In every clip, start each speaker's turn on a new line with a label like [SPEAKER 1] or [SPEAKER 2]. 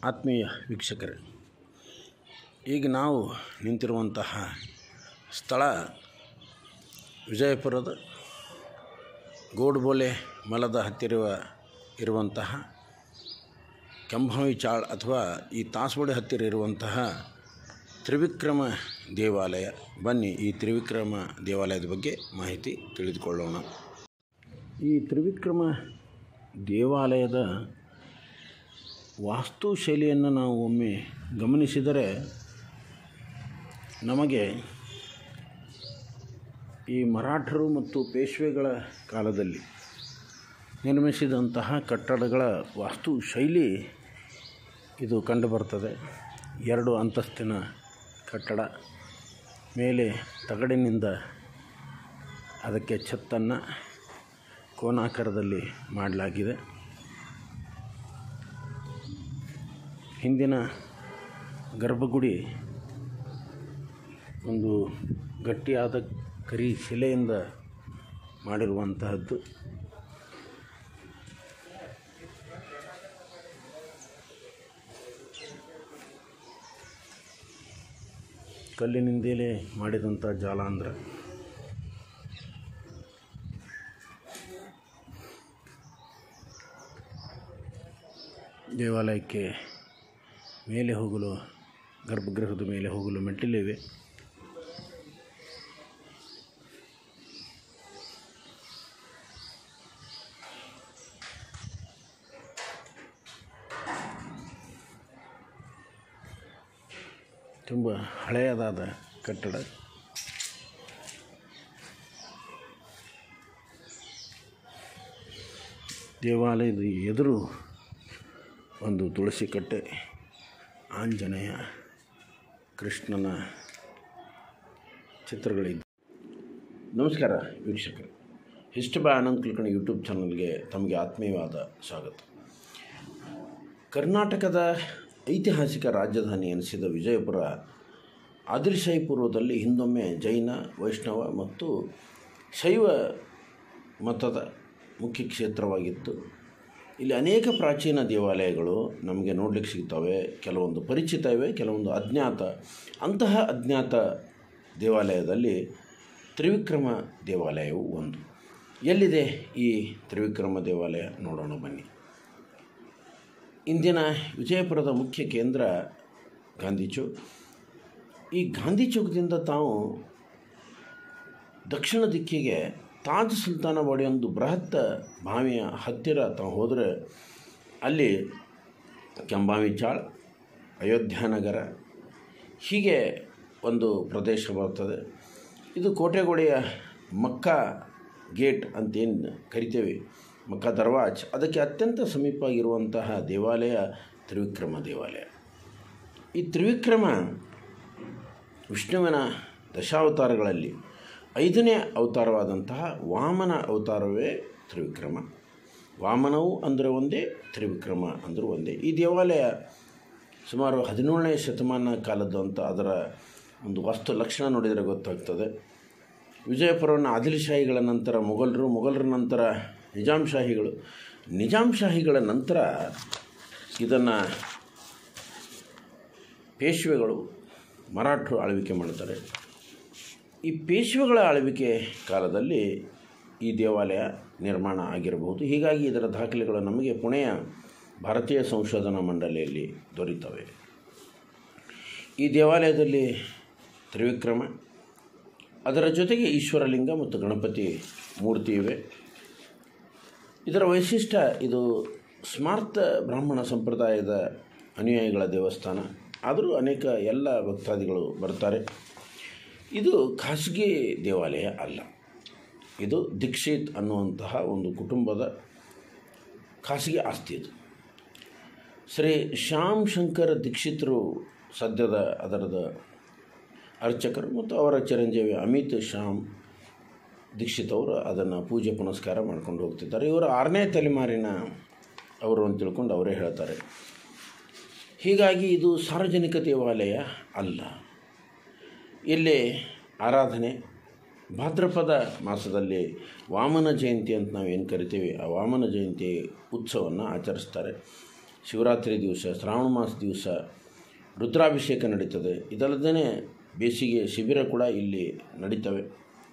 [SPEAKER 1] ಆತ್ಮೀಯ ವೀಕ್ಷಕರೇ ಈಗ ನಾವು ನಿಂತಿರುವಂತಹ ಸ್ಥಳ ವಿಜಯಪುರದ ಗೋಡ್ಬೋಲೆ ಮಲದ ಹತ್ತಿರ ಇರುವಂತಹ ಕೆಂಭಾವಿ ಚಾಳ್ ಅಥವಾ ಈ ತಾಸವಾಡಿ ಹತ್ತಿರ ಇರುವಂತಹ ತ್ರಿವಿಕ್ರಮ ದೇವಾಲಯ ಬನ್ನಿ ಈ ತ್ರಿವಿಕ್ರಮ ದೇವಾಲಯದ ಬಗ್ಗೆ ಮಾಹಿತಿ ತಿಳಿದುಕೊಳ್ಳೋಣ ಈ ತ್ರಿವಿಕ್ರಮ ದೇವಾಲಯದ ವಾಸ್ತುಶೈಲಿಯನ್ನು ನಾವು ಒಮ್ಮೆ ಗಮನಿಸಿದರೆ ನಮಗೆ ಈ ಮರಾಠರು ಮತ್ತು ಪೇಶ್ವೆಗಳ ಕಾಲದಲ್ಲಿ ನಿರ್ಮಿಸಿದಂತಹ ಕಟ್ಟಡಗಳ ವಾಸ್ತುಶೈಲಿ ಇದು ಕಂಡುಬರ್ತದೆ ಎರಡು ಅಂತಸ್ತಿನ ಕಟ್ಟಡ ಮೇಲೆ ತಗಡಿನಿಂದ ಅದಕ್ಕೆ ಛತ್ತನ್ನು ಕೋನಾಕಾರದಲ್ಲಿ ಮಾಡಲಾಗಿದೆ ಹಿಂದಿನ ಗರ್ಭಗುಡಿ ಒಂದು ಗಟ್ಟಿಯಾದ ಕರಿ ಶಿಲೆಯಿಂದ ಮಾಡಿರುವಂತಹದ್ದು ಕಲ್ಲಿನಿಂದಲೇ ಮಾಡಿದಂಥ ಜಾಲಾಂಧ್ರ ದೇವಾಲಯಕ್ಕೆ ಮೇಲೆ ಹೋಗಲು ಗರ್ಭಗೃಹದ ಮೇಲೆ ಹೋಗಲು ಮೆಟ್ಟಿಲಿವೆ ತುಂಬ ಹಳೆಯದಾದ ಕಟ್ಟಡ ದೇವಾಲಯದ ಎದುರು ಒಂದು ತುಳಸಿ ಕಟ್ಟೆ ಆಂಜನೇಯ ಕೃಷ್ಣನ ಚಿತ್ರಗಳಿದ್ದು ನಮಸ್ಕಾರ ವೀಕ್ಷಕರು history by Anand Kulkarni YouTube ಚಾನಲ್ಗೆ ತಮಗೆ ಆತ್ಮೀಯವಾದ ಸ್ವಾಗತ ಕರ್ನಾಟಕದ ಐತಿಹಾಸಿಕ ರಾಜಧಾನಿ ಎನಿಸಿದ ವಿಜಯಪುರ ಆದಿಲ್ಶಾಹಿ ಪೂರ್ವದಲ್ಲಿ ಹಿಂದೊಮ್ಮೆ ಜೈನ ವೈಷ್ಣವ ಮತ್ತು ಶೈವ ಮತದ ಮುಖ್ಯ ಕ್ಷೇತ್ರವಾಗಿತ್ತು ಇಲ್ಲಿ ಅನೇಕ ಪ್ರಾಚೀನ ದೇವಾಲಯಗಳು ನಮಗೆ ನೋಡಲಿಕ್ಕೆ ಸಿಗ್ತವೆ ಕೆಲವೊಂದು ಪರಿಚಿತ ಇವೆ ಕೆಲವೊಂದು ಅಜ್ಞಾತ ಅಂತಹ ಅಜ್ಞಾತ ದೇವಾಲಯದಲ್ಲಿ ತ್ರಿವಿಕ್ರಮ ದೇವಾಲಯವು ಒಂದು ಎಲ್ಲಿದೆ ಈ ತ್ರಿವಿಕ್ರಮ ದೇವಾಲಯ ನೋಡೋಣ ಬನ್ನಿ ಇಂದಿನ ವಿಜಯಪುರದ ಮುಖ್ಯ ಕೇಂದ್ರ ಗಾಂಧಿ ಚೌಕ್ ಈ ಗಾಂಧಿ ಚೌಕದಿಂದ ತಾವು ದಕ್ಷಿಣ ದಿಕ್ಕಿಗೆ ತಾಜ್ ಸುಲ್ತಾನ ಬಾಡಿ ಒಂದು ಬೃಹತ್ ಬಾವಿಯ ಹತ್ತಿರ ತಾವು ಹೋದರೆ ಅಲ್ಲಿ ಕೆಂಬಾವಿ ಚಾಳ್ ಅಯೋಧ್ಯಾನಗರ ಹೀಗೆ ಒಂದು ಪ್ರದೇಶ ಬರ್ತದೆ ಇದು ಕೋಟೆಗೋಡೆಯ ಮಕ್ಕಾ ಗೇಟ್ ಅಂತೇನು ಕರಿತೇವೆ ಮಕ್ಕಾ ದರ್ವಾಜ್ ಅದಕ್ಕೆ ಅತ್ಯಂತ ಸಮೀಪ ಇರುವಂತಹ ದೇವಾಲಯ ತ್ರಿವಿಕ್ರಮ ದೇವಾಲಯ ಈ ತ್ರಿವಿಕ್ರಮ ವಿಷ್ಣುವಿನ ದಶಾವತಾರಗಳಲ್ಲಿ ಐದನೇ ಅವತಾರವಾದಂತಹ ವಾಮನ ಅವತಾರವೇ ತ್ರಿವಿಕ್ರಮ ವಾಮನವು ಅಂದರೆ ಒಂದೇ ತ್ರಿವಿಕ್ರಮ ಅಂದರೂ ಒಂದೇ ಈ ದೇವಾಲಯ ಸುಮಾರು ಹದಿನೇಳನೇ ಶತಮಾನ ಕಾಲದ್ದು ಅಂತ ಅದರ ಒಂದು ವಾಸ್ತು ಲಕ್ಷಣ ನೋಡಿದರೆ ಗೊತ್ತಾಗ್ತದೆ ವಿಜಯಪುರವನ್ನು ಆದಿಲ್ಶಾಹಿಗಳ ನಂತರ ಮೊಘಲರು ಮೊಘಲರ ನಂತರ ನಿಜಾಂ ಶಾಹಿಗಳು ನಿಜಾಂ ಶಾಹಿಗಳ ನಂತರ ಇದನ್ನು ಪೇಶ್ವೆಗಳು ಮರಾಠರು ಆಳ್ವಿಕೆ ಮಾಡ್ತಾರೆ ಈ ಪೇಶ್ವೆಗಳ ಆಳ್ವಿಕೆ ಕಾಲದಲ್ಲಿ ಈ ದೇವಾಲಯ ನಿರ್ಮಾಣ ಆಗಿರಬಹುದು ಹೀಗಾಗಿ ಇದರ ದಾಖಲೆಗಳು ನಮಗೆ ಪುಣೆಯ ಭಾರತೀಯ ಸಂಶೋಧನಾ ಮಂಡಳಿಯಲ್ಲಿ ದೊರೀತವೆ ಈ ದೇವಾಲಯದಲ್ಲಿ ತ್ರಿವಿಕ್ರಮ ಅದರ ಜೊತೆಗೆ ಈಶ್ವರಲಿಂಗ ಮತ್ತು ಗಣಪತಿ ಮೂರ್ತಿ ಇವೆ ಇದರ ವೈಶಿಷ್ಟ್ಯ ಇದು ಸ್ಮಾರ್ತ ಬ್ರಾಹ್ಮಣ ಸಂಪ್ರದಾಯದ ಅನುಯಾಯಿಗಳ ದೇವಸ್ಥಾನ ಆದರೂ ಅನೇಕ ಎಲ್ಲ ಭಕ್ತಾದಿಗಳು ಬರ್ತಾರೆ ಇದು ಖಾಸಗಿ ದೇವಾಲಯ ಅಲ್ಲ ಇದು ದೀಕ್ಷಿತ್ ಅನ್ನುವಂತಹ ಒಂದು ಕುಟುಂಬದ ಖಾಸಗಿ ಆಸ್ತಿ ಇದು ಶ್ರೀ ಶ್ಯಾಮ್ ಶಂಕರ್ ದೀಕ್ಷಿತರು ಸದ್ಯದ ಅದರದ ಅರ್ಚಕರು ಮತ್ತು ಅವರ ಚಿರಂಜೀವಿ ಅಮಿತ್ ಶ್ಯಾಮ್ ದೀಕ್ಷಿತ್ ಅವರು ಅದನ್ನು ಪೂಜೆ ಪುನಸ್ಕಾರ ಮಾಡ್ಕೊಂಡು ಹೋಗ್ತಿದ್ದಾರೆ ಇವರು ಆರನೇ ತಲೆಮಾರಿನ ಅವರು ಅಂತ ತಿಳ್ಕೊಂಡು ಅವರೇ ಹೇಳ್ತಾರೆ ಹೀಗಾಗಿ ಇದು ಸಾರ್ವಜನಿಕ ದೇವಾಲಯ ಅಲ್ಲ ಇಲ್ಲಿ ಆರಾಧನೆ ಭಾದ್ರಪದ ಮಾಸದಲ್ಲಿ ವಾಮನ ಜಯಂತಿ ಅಂತ ನಾವು ಏನು ಕರಿತೀವಿ ಆ ವಾಮನ ಜಯಂತಿ ಉತ್ಸವವನ್ನು ಆಚರಿಸ್ತಾರೆ ಶಿವರಾತ್ರಿ ದಿವಸ ಶ್ರಾವಣ ಮಾಸ ದಿವಸ ರುದ್ರಾಭಿಷೇಕ ನಡೀತದೆ ಇದಲ್ಲದೇ ಬೇಸಿಗೆ ಶಿಬಿರ ಕೂಡ ಇಲ್ಲಿ ನಡೀತವೆ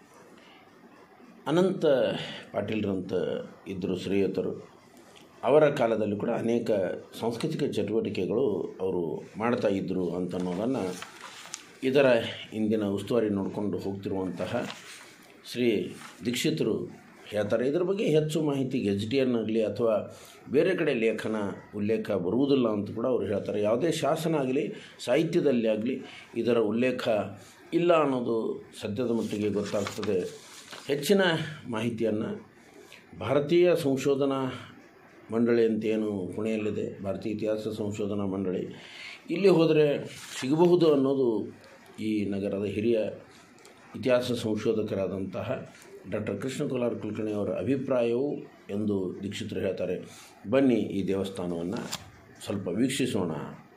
[SPEAKER 1] ಅನಂತ ಪಾಟೀಲ್ರಂತ ಇದ್ದರು ಶ್ರೀಯುತರು ಅವರ ಕಾಲದಲ್ಲಿ ಕೂಡ ಅನೇಕ ಸಾಂಸ್ಕೃತಿಕ ಚಟುವಟಿಕೆಗಳು ಅವರು ಮಾಡ್ತಾ ಇದ್ದರು ಅಂತ ಅನ್ನೋದನ್ನು ಇದರ ಇಂದಿನ ಉಸ್ತುವಾರಿ ನೋಡಿಕೊಂಡು ಹೋಗ್ತಿರುವಂತಹ ಶ್ರೀ ದೀಕ್ಷಿತರು ಹೇಳ್ತಾರೆ ಇದರ ಬಗ್ಗೆ ಹೆಚ್ಚು ಮಾಹಿತಿ ಎಚ್ ಡಿ ಎನ್ ಆಗಲಿ ಅಥವಾ ಬೇರೆ ಕಡೆ ಲೇಖನ ಉಲ್ಲೇಖ ಬರುವುದಿಲ್ಲ ಅಂತ ಕೂಡ ಅವರು ಹೇಳ್ತಾರೆ ಯಾವುದೇ ಶಾಸನ ಆಗಲಿ ಸಾಹಿತ್ಯದಲ್ಲಿ ಆಗಲಿ ಇದರ ಉಲ್ಲೇಖ ಇಲ್ಲ ಅನ್ನೋದು ಸದ್ಯದ ಮಟ್ಟಿಗೆ ಗೊತ್ತಾಗ್ತದೆ ಹೆಚ್ಚಿನ ಮಾಹಿತಿಯನ್ನು ಭಾರತೀಯ ಸಂಶೋಧನಾ ಮಂಡಳಿ ಅಂತ ಏನು ಪುಣೆಯಲ್ಲಿದೆ ಭಾರತೀಯ ಇತಿಹಾಸ ಸಂಶೋಧನಾ ಮಂಡಳಿ ಇಲ್ಲಿ ಹೋದರೆ ಸಿಗಬಹುದು ಅನ್ನೋದು ಈ ನಗರದ ಹಿರಿಯ ಇತಿಹಾಸ ಸಂಶೋಧಕರಾದಂತಹ ಡಾಕ್ಟರ್ ಕೃಷ್ಣ ಕುಲಾರ್ ಕುಲಕರ್ಣಿ ಅವರ ಅಭಿಪ್ರಾಯವು ಎಂದು ದೀಕ್ಷಿತರು ಹೇಳ್ತಾರೆ ಬನ್ನಿ ಈ ದೇವಸ್ಥಾನವನ್ನು ಸ್ವಲ್ಪ ವೀಕ್ಷಿಸೋಣ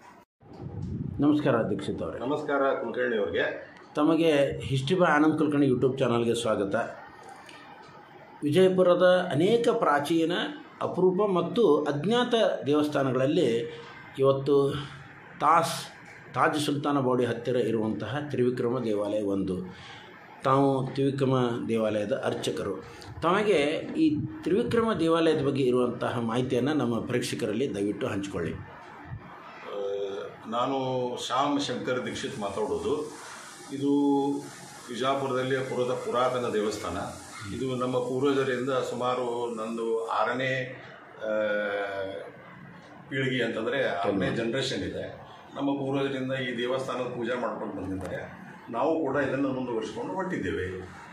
[SPEAKER 1] ನಮಸ್ಕಾರ ದೀಕ್ಷಿತ್ ಅವರೇ
[SPEAKER 2] ನಮಸ್ಕಾರ ಕುಲಕರ್ಣಿ ಅವ್ರಿಗೆ
[SPEAKER 1] ತಮಗೆ history by Anand Kulkarni YouTube ಚಾನಲ್ಗೆ ಸ್ವಾಗತ ವಿಜಯಪುರದ ಅನೇಕ ಪ್ರಾಚೀನ ಅಪರೂಪ ಮತ್ತು ಅಜ್ಞಾತ ದೇವಸ್ಥಾನಗಳಲ್ಲಿ ಇವತ್ತು ತಾಸ್ ತಾಜ್ ಸುಲ್ತಾನ ಬಾಡಿ ಹತ್ತಿರ ಇರುವಂತಹ ತ್ರಿವಿಕ್ರಮ ದೇವಾಲಯ ಒಂದು ತಾವು ತ್ರಿವಿಕ್ರಮ ದೇವಾಲಯದ ಅರ್ಚಕರು ತಮಗೆ ಈ ತ್ರಿವಿಕ್ರಮ ದೇವಾಲಯದ ಬಗ್ಗೆ ಇರುವಂತಹ ಮಾಹಿತಿಯನ್ನು ನಮ್ಮ ಪ್ರೇಕ್ಷಕರಲ್ಲಿ ದಯವಿಟ್ಟು ಹಂಚಿಕೊಳ್ಳಿ
[SPEAKER 2] ಆ, ನಾನು ಶ್ಯಾಮ್ ಶಂಕರ್ ದೀಕ್ಷಿತ್ ಮಾತಾಡೋದು ಇದು ವಿಜಾಪುರದಲ್ಲಿ ಪುರದ ಪುರಾತನ ದೇವಸ್ಥಾನ ಇದು ನಮ್ಮ ಪೂರ್ವಜರಿಂದ ಸುಮಾರು ನಂದು ಆರನೇ ಆ, ಪೀಳಿಗೆ ಅಂತಂದರೆ ಆರನೇ ಜನ್ರೇಷನ್ ಇದೆ ನಮ್ಮ ಪೂರ್ವಜರಿಂದ ಈ ದೇವಸ್ಥಾನದ ಪೂಜೆ ಮಾಡ್ಕೊಂಡು ಬಂದಿದ್ದಾರೆ ನಾವು ಕೂಡ ಇದನ್ನು ಮುಂದುವರಿಸಿಕೊಂಡು ಹೊಂಟಿದ್ದೇವೆ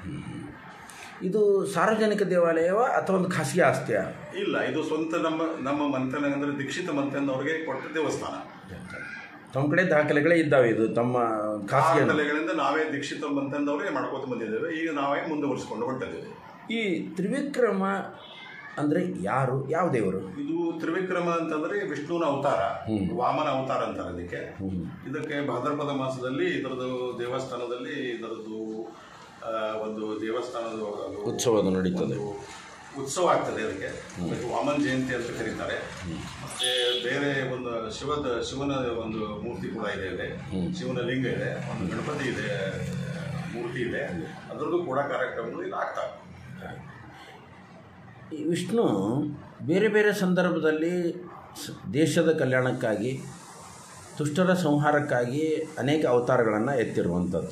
[SPEAKER 1] ಇದು ಸಾರ್ವಜನಿಕ ದೇವಾಲಯವ ಅಥವಾ ಒಂದು ಖಾಸಗಿ ಆಸ್ತಿಯ
[SPEAKER 2] ಇಲ್ಲ ಇದು ಸ್ವಂತ ನಮ್ಮ ನಮ್ಮ ಮಂತನ ಅಂದರೆ ದೀಕ್ಷಿತ ಮಂತನ್ ಅವ್ರಿಗೆ ಕೊಟ್ಟ ದೇವಸ್ಥಾನ
[SPEAKER 1] ತಮ್ಮ ಕಡೆ ದಾಖಲೆಗಳೇ ಇದ್ದಾವೆ ಇದು ತಮ್ಮ ಖಾಸಗಿ
[SPEAKER 2] ಆ ತಲೆಗಳಿಂದ ನಾವೇ ದೀಕ್ಷಿತ ಮಂತಂದವರೇ ಮಾಡ್ಕೋತ ಬಂದಿದ್ದೇವೆ ಈಗ ನಾವೇ ಮುಂದುವರಿಸಿಕೊಂಡು ಹೊಂಟಿದ್ದೇವೆ
[SPEAKER 1] ಈ ತ್ರಿವಿಕ್ರಮ ಅಂದರೆ ಯಾರು ಯಾವ ದೇವರು
[SPEAKER 2] ಇದು ತ್ರಿವಿಕ್ರಮ ಅಂತಂದ್ರೆ ವಿಷ್ಣುವಿನ ಅವತಾರ ವಾಮನ ಅವತಾರ ಅಂತಾರೆ ಅದಕ್ಕೆ ಇದಕ್ಕೆ ಭಾದ್ರಪದ ಮಾಸದಲ್ಲಿ ಇದರದ್ದು ದೇವಸ್ಥಾನದಲ್ಲಿ ಇದರದ್ದು ಆ, ಒಂದು ದೇವಸ್ಥಾನದ ಅದು
[SPEAKER 1] ಉತ್ಸವದ ನಡೀತದೆ
[SPEAKER 2] ಒಂದು ಉತ್ಸವ ಆಗ್ತದೆ ಅದಕ್ಕೆ ಅದಕ್ಕೆ ವಾಮನ್ ಜಯಂತಿ ಅಂತ ಕರೀತಾರೆ ಮತ್ತೆ ಬೇರೆ ಒಂದು ಶಿವದ ಶಿವನ ಒಂದು ಮೂರ್ತಿ ಕೂಡ ಇದೆ ಇದೆ ಶಿವನ ಲಿಂಗ ಇದೆ ಒಂದು ಗಣಪತಿ ಇದೆ ಮೂರ್ತಿ ಇದೆ ಅದರದ್ದು ಕೂಡ ಕಾರ್ಯಕ್ರಮಗಳು ಇಲ್ಲಿ ಆಗ್ತವೆ
[SPEAKER 1] ಈ ವಿಷ್ಣು ಬೇರೆ ಬೇರೆ ಸಂದರ್ಭದಲ್ಲಿ ಸ- ದೇಶದ ಕಲ್ಯಾಣಕ್ಕಾಗಿ ದುಷ್ಟರ ಸಂಹಾರಕ್ಕಾಗಿ ಅನೇಕ ಅವತಾರಗಳನ್ನು ಎತ್ತಿರುವಂಥದ್ದು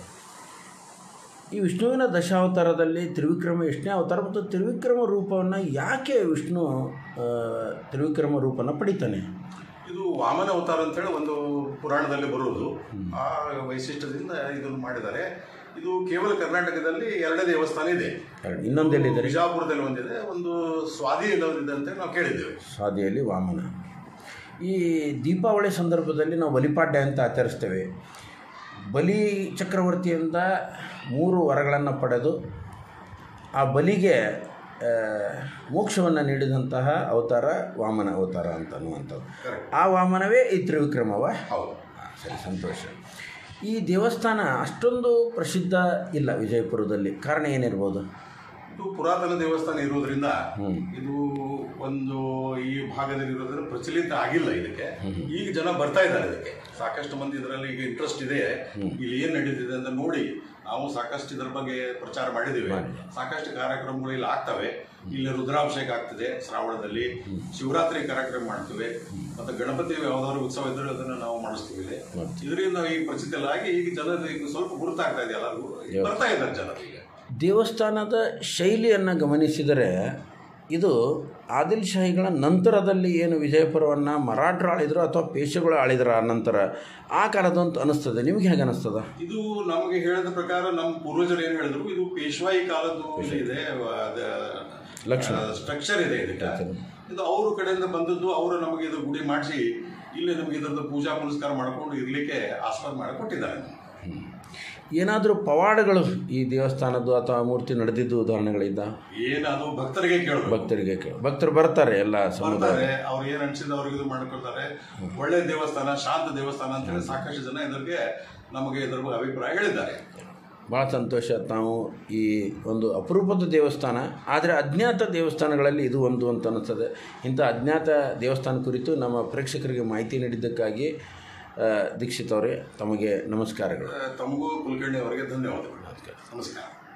[SPEAKER 1] ಈ ವಿಷ್ಣುವಿನ ದಶಾವತಾರದಲ್ಲಿ ತ್ರಿವಿಕ್ರಮ ಎಷ್ಟನೇ ಅವತಾರ ಮತ್ತು ತ್ರಿವಿಕ್ರಮ ರೂಪವನ್ನು ಯಾಕೆ ವಿಷ್ಣು ಆ, ತ್ರಿವಿಕ್ರಮ ರೂಪನ ಪಡಿತಾನೆ
[SPEAKER 2] ಇದು ವಾಮನ ಅವತಾರ ಅಂತೇಳಿ ಒಂದು ಪುರಾಣದಲ್ಲಿ ಬರುವುದು ಆ ವೈಶಿಷ್ಟ್ಯದಿಂದ ಇದನ್ನು ಮಾಡಿದ್ದಾರೆ ಇದು ಕೇವಲ ಕರ್ನಾಟಕದಲ್ಲಿ ಎರಡೇ ದೇವಸ್ಥಾನ ಇದೆ
[SPEAKER 1] ಇನ್ನೊಂದೆಲ್ಲಿದ್ದಾರೆ
[SPEAKER 2] ಬಿಜಾಪುರದಲ್ಲಿ ಒಂದಿದೆ ಒಂದು ಸ್ವಾಧೀನದಲ್ಲಿ ಒಂದಿದೆ ಅಂತ ನಾವು ಕೇಳಿದ್ದೇವೆ
[SPEAKER 1] ಸಾದಿಯಲ್ಲಿ ವಾಮನ ಈ ದೀಪಾವಳಿ ಸಂದರ್ಭದಲ್ಲಿ ನಾವು ಬಲಿಪಾಡ್ಯ ಅಂತ ಆಚರಿಸ್ತೇವೆ ಬಲಿ ಚಕ್ರವರ್ತಿಯಿಂದ ಮೂರು ವರಗಳನ್ನು ಪಡೆದು ಆ ಬಲಿಗೆ ಆ, ಮೋಕ್ಷವನ್ನು ನೀಡಿದಂತಹ ಅವತಾರ ವಾಮನ ಅವತಾರ ಅಂತ ಅನ್ನುವಂಥದ್ದು
[SPEAKER 2] Correct.
[SPEAKER 1] ಆ ವಾಮನವೇ ಈ ತ್ರಿವಿಕ್ರಮವ
[SPEAKER 2] ಹೌದು
[SPEAKER 1] ಸರಿ ಸಂತೋಷ ಈ ದೇವಸ್ಥಾನ ಅಷ್ಟೊಂದು ಪ್ರಸಿದ್ಧ ಇಲ್ಲ ವಿಜಯಪುರದಲ್ಲಿ ಕಾರಣ ಏನಿರ್ಬೋದು
[SPEAKER 2] ಇದು ಪುರಾತನ ದೇವಸ್ಥಾನ ಇರೋದ್ರಿಂದ ಇದು ಒಂದು ಈ ಭಾಗದಲ್ಲಿ ಇರೋದ್ರಿಂದ ಪ್ರಚಲಿತ ಆಗಿಲ್ಲ ಇದಕ್ಕೆ ಈಗ ಜನ ಬರ್ತಾ ಇದ್ದಾರೆ ಇದಕ್ಕೆ ಸಾಕಷ್ಟು ಮಂದಿ ಇದರಲ್ಲಿ ಈಗ ಇಂಟ್ರೆಸ್ಟ್ ಇದೆ ಇಲ್ಲಿ ಏನ್ ನಡೀತಿದೆ ಅಂತ ನೋಡಿ ನಾವು ಸಾಕಷ್ಟು ಇದರ ಬಗ್ಗೆ ಪ್ರಚಾರ ಮಾಡಿದ್ದೀವಿ ಸಾಕಷ್ಟು ಕಾರ್ಯಕ್ರಮಗಳು ಇಲ್ಲಿ ಆಗ್ತವೆ ಇಲ್ಲಿ ರುದ್ರಾಭಿಷೇಕ ಆಗ್ತದೆ ಶ್ರಾವಣದಲ್ಲಿ ಶಿವರಾತ್ರಿ ಕಾರ್ಯಕ್ರಮ ಮಾಡ್ತೇವೆ ಮತ್ತೆ ಗಣಪತಿ ಯಾವ್ದಾದ್ರು ಉತ್ಸವ ಇದ್ರೆ ಅದನ್ನ ನಾವು ಮಾಡಿಸ್ತೀವಿ ಇಲ್ಲಿ. ಇದರಿಂದ ಈಗ ಪ್ರಸಿದ್ಧ ಎಲ್ಲ ಆಗಿ ಈಗ ಜನರು ಈಗ ಸ್ವಲ್ಪ ಗುರುತಾಗ್ತಾ ಇದೆ ಎಲ್ಲರಿಗೂ ಬರ್ತಾ ಇದ್ದಾರೆ ಜನರು ಈಗ
[SPEAKER 1] ದೇವಸ್ಥಾನದ ಶೈಲಿಯನ್ನು ಗಮನಿಸಿದರೆ ಇದು ಆದಿಲ್ ಶಾಹಿಗಳ ನಂತರದಲ್ಲಿ ಏನು ವಿಜಯಪುರವನ್ನು ಮರಾಠರು ಆಳಿದ್ರು ಅಥವಾ ಪೇಶೆಗಳು ಆಳಿದ್ರ ನಂತರ ಆ ಕಾಲದಂತ ಅನಿಸ್ತದೆ ನಿಮ್ಗೆ ಹೇಗೆ ಅನಿಸ್ತದ
[SPEAKER 2] ಇದು ನಮಗೆ ಹೇಳಿದ ಪ್ರಕಾರ ನಮ್ಮ ಪೂರ್ವಜರು ಏನು ಹೇಳಿದ್ರು ಇದು ಪೇಶ್ವಾಯಿ ಕಾಲದ್ದು ಇದು ಇದೆ
[SPEAKER 1] ಲಕ್ಷಣ.
[SPEAKER 2] ಸ್ಟ್ರಕ್ಚರ್ ಇದೆ ಇದಕ್ಕೆ ಇದು ಅವ್ರ ಕಡೆಯಿಂದ ಬಂದದ್ದು ಅವರು ನಮಗೆ ಇದು ಗುಡಿ ಮಾಡಿಸಿ ಇಲ್ಲಿ ನಮಗೆ ಇದರದ್ದು ಪೂಜಾ ಪುನಸ್ಕಾರ ಮಾಡ್ಕೊಂಡು ಇರ್ಲಿಕ್ಕೆ ಆಸ್ಪದ ಮಾಡಿ ಕೊಟ್ಟಿದ್ದಾರೆ
[SPEAKER 1] ಏನಾದರೂ ಪವಾಡಗಳು ಈ ದೇವಸ್ಥಾನದ್ದು ಅಥವಾ ಮೂರ್ತಿ ನಡೆದಿದ್ದು ಉದಾಹರಣೆಗಳಿದ್ದ
[SPEAKER 2] ಏನದು ಭಕ್ತರಿಗೆ ಕೇಳಬೇಕು
[SPEAKER 1] ಭಕ್ತರಿಗೆ ಕೇಳಿ ಭಕ್ತರು ಬರ್ತಾರೆ ಎಲ್ಲ ಸಮುದಾಯ
[SPEAKER 2] ಬರ್ತಾರೆ ಅವ್ರು ಏನ್ ಅನ್ಸಿದ ಅವ್ರಿಗೆ ಇದು ಮಾಡ್ಕೊಳ್ತಾರೆ ಒಳ್ಳೆ ದೇವಸ್ಥಾನ ಶಾಂತ ದೇವಸ್ಥಾನ ಅಂತ ಹೇಳಿ ಸಾಕಷ್ಟು ಜನ ಇದರಿಗೆ ನಮಗೆ ಇದ್ರ ಬಗ್ಗೆ ಅಭಿಪ್ರಾಯ ಹೇಳಿದ್ದಾರೆ
[SPEAKER 1] ಭಾಳ ಸಂತೋಷ ತಾವು ಈ ಒಂದು ಅಪರೂಪದ ದೇವಸ್ಥಾನ ಆದರೆ ಅಜ್ಞಾತ ದೇವಸ್ಥಾನಗಳಲ್ಲಿ ಇದು ಒಂದು ಅಂತ ಅನಿಸ್ತದೆ ಇಂಥ ಅಜ್ಞಾತ ದೇವಸ್ಥಾನ ಕುರಿತು ನಮ್ಮ ಪ್ರೇಕ್ಷಕರಿಗೆ ಮಾಹಿತಿ ನೀಡಿದ್ದಕ್ಕಾಗಿ ಆ, ದೀಕ್ಷಿತ್ ಅವರೇ ತಮಗೆ ನಮಸ್ಕಾರಗಳು
[SPEAKER 2] ತಮಗೂ ಕುಲಕರ್ಣಿ ಅವರಿಗೆ ಧನ್ಯವಾದಗಳು ನಮಸ್ಕಾರ